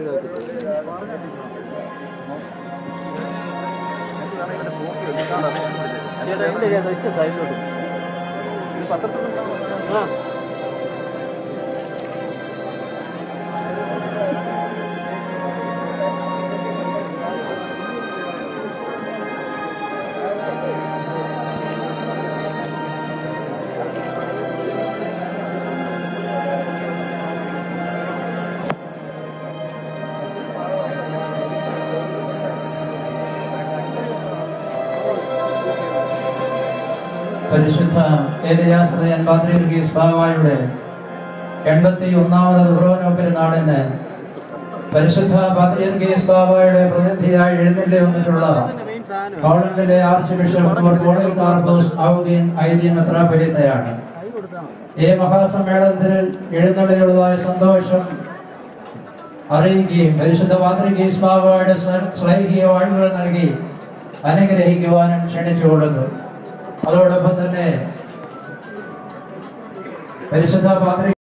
പരിശുദ്ധ ഏലിയാശ്രയൻ പാത്രീർഗീസ് ബാവായുടെ എൺപത്തി ഒന്നാമത് ദുഹ്റോനോ പെരുന്നാളിന് പരിശുദ്ധ പാത്രീർഗീസ് ബാവായുടെ പ്രതിനിധിയായി എഴുന്നള്ളി വന്നിട്ടുള്ള പോളണ്ടിലെ ആർച്ച് ബിഷപ്പ് പോളിൽ കാർബോസ് ഔദീൻ ഐദീൻ മെത്രാപൊലീത്തയാണ് ഈ മഹാസമ്മേളനത്തിൽ എഴുന്നള്ളിയുള്ളതായ സന്തോഷം അറിയിക്കുകയും പരിശുദ്ധ പാത്രീർഗീസ് ബാവായുടെ ശ്ലൈഹിക വാഴ്വുകൾ നൽകി അനുഗ്രഹിക്കുവാനും ക്ഷണിച്ചുകൊള്ളുന്നു അതോടൊപ്പം തന്നെ പരിശുദ്ധ പാത്രി